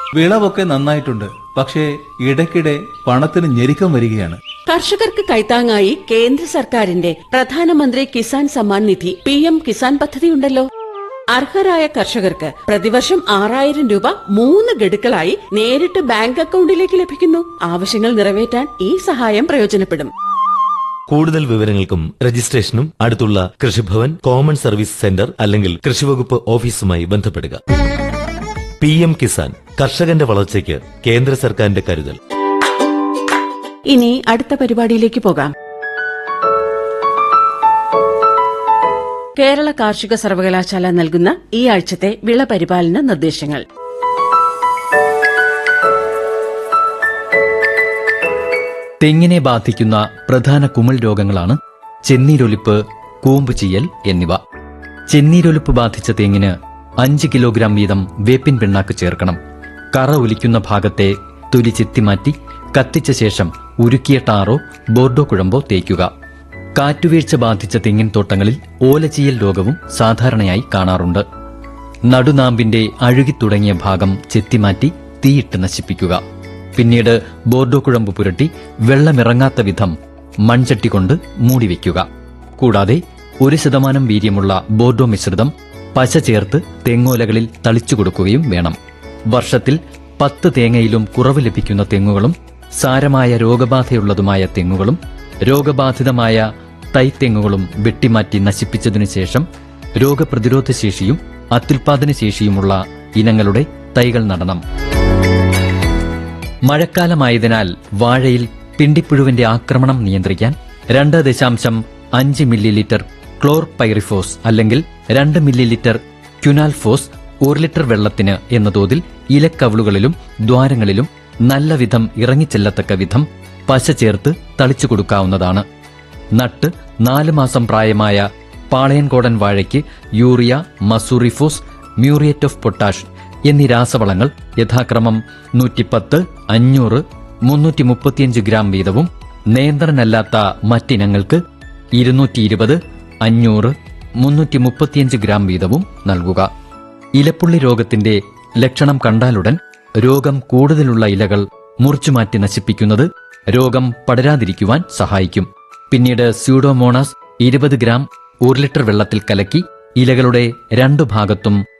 വിളവൊക്കെ നന്നായിട്ടുണ്ട് പക്ഷേ ഇടയ്ക്കിടെ പണത്തിന് ഞെരുക്കം വരികയാണ് കർഷകർക്ക് കൈത്താങ്ങായി കേന്ദ്ര സർക്കാരിന്റെ പ്രധാനമന്ത്രി കിസാൻ സമ്മാൻ നിധി പി എം കിസാൻ പദ്ധതിയുണ്ടല്ലോ അർഹരായ കർഷകർക്ക് പ്രതിവർഷം ആറായിരം രൂപ മൂന്ന് ഗഡുക്കളായി നേരിട്ട് ബാങ്ക് അക്കൗണ്ടിലേക്ക് ലഭിക്കുന്നു ആവശ്യങ്ങൾ നിറവേറ്റാൻ ഈ സഹായം പ്രയോജനപ്പെടും കൂടുതൽ വിവരങ്ങൾക്കും രജിസ്ട്രേഷനും അടുത്തുള്ള കൃഷിഭവൻ കോമൺ സർവീസ് സെന്റർ അല്ലെങ്കിൽ കൃഷിവകുപ്പ് ഓഫീസുമായി ബന്ധപ്പെടുക പി എം കിസാൻ കർഷകന്റെ വളർച്ചയ്ക്ക് കേന്ദ്ര സർക്കാരിന്റെ കരുതൽ ഇനി അടുത്ത പരിപാടിയിലേക്ക് പോകാം കേരള കാർഷിക സർവകലാശാല നൽകുന്ന ഈ ആഴ്ചത്തെ വിള പരിപാലന നിർദ്ദേശങ്ങൾ തെങ്ങിനെ ബാധിക്കുന്ന പ്രധാന കുമിൾ രോഗങ്ങളാണ് ചെന്നീരൊലിപ്പ് കൂമ്പ് ചീയൽ എന്നിവ ചെന്നീരൊലിപ്പ് ബാധിച്ച തെങ്ങിന് അഞ്ച് കിലോഗ്രാം വീതം വേപ്പിൻ പിണ്ണാക്ക് ചേർക്കണം കറ ഒലിക്കുന്ന ഭാഗത്തെ തൊലി ചെത്തിമാറ്റി കത്തിച്ച ശേഷം ഉരുക്കിയ ടാറോ ബോർഡോ കുഴമ്പോ തേക്കുക കാറ്റുവീഴ്ച ബാധിച്ച തെങ്ങിൻ തോട്ടങ്ങളിൽ ഓലചീയൽ രോഗവും സാധാരണയായി കാണാറുണ്ട് നടുനാമ്പിന്റെ അഴുകിത്തുടങ്ങിയ ഭാഗം ചെത്തിമാറ്റി തീയിട്ട് നശിപ്പിക്കുക പിന്നീട് ബോർഡോ കുഴമ്പ് പുരട്ടി വെള്ളമിറങ്ങാത്ത വിധം മൺചട്ടി കൊണ്ട് മൂടിവെക്കുക കൂടാതെ ഒരു ശതമാനം വീര്യമുള്ള ബോർഡോ മിശ്രിതം പശ ചേർത്ത് തെങ്ങോലകളിൽ തളിച്ചു കൊടുക്കുകയും വേണം വർഷത്തിൽ പത്ത് തേങ്ങയിലും കുറവ് ലഭിക്കുന്ന തെങ്ങുകളും സാരമായ രോഗബാധയുള്ളതുമായ തെങ്ങുകളും രോഗബാധിതമായ തൈത്തെങ്ങുകളും വെട്ടിമാറ്റി നശിപ്പിച്ചതിനു ശേഷം രോഗപ്രതിരോധ ശേഷിയും അത്യുൽപാദന ശേഷിയുമുള്ള ഇനങ്ങളുടെ തൈകൾ നടണം മഴക്കാലമായതിനാൽ വാഴയിൽ പിണ്ടിപ്പുഴുവിന്റെ ആക്രമണം നിയന്ത്രിക്കാൻ രണ്ട് ദശാംശം അഞ്ച് മില്ലി ലിറ്റർ ക്ലോർ പൈറിഫോസ് അല്ലെങ്കിൽ രണ്ട് മില്ലി ലിറ്റർ ക്യുനാൽഫോസ് ഒരു ലിറ്റർ വെള്ളത്തിന് എന്ന തോതിൽ ഇലക്കവളുകളിലും ദ്വാരങ്ങളിലും നല്ല വിധം ഇറങ്ങിച്ചെല്ലത്തക്ക വിധം പശ ചേർത്ത് തളിച്ചു കൊടുക്കാവുന്നതാണ് നട്ട് നാല് മാസം പ്രായമായ പാളയൻകോടൻ വാഴയ്ക്ക് urea mussooriphos muriate of potash എന്നീ രാസവളങ്ങൾ യഥാക്രമം നൂറ്റിപ്പത്ത് അഞ്ഞൂറ് മുന്നൂറ്റി മുപ്പത്തിയഞ്ച് ഗ്രാം വീതവും നിയന്ത്രണമല്ലാത്ത മറ്റിനങ്ങൾക്ക് ഇരുന്നൂറ്റി ഇരുപത് അഞ്ഞൂറ് മുന്നൂറ്റി മുപ്പത്തിയഞ്ച് ഗ്രാം വീതവും നൽകുക ഇലപ്പുള്ളി രോഗത്തിന്റെ ലക്ഷണം കണ്ടാലുടൻ രോഗം കൂടുതലുള്ള ഇലകൾ മുറിച്ചുമാറ്റി നശിപ്പിക്കുന്നത് രോഗം പടരാതിരിക്കുവാൻ സഹായിക്കും പിന്നീട് സ്യൂഡോമോണാസ് ഇരുപത് ഗ്രാം ഒരു ലിറ്റർ വെള്ളത്തിൽ കലക്കി ഇലകളുടെ രണ്ടു ഭാഗത്തും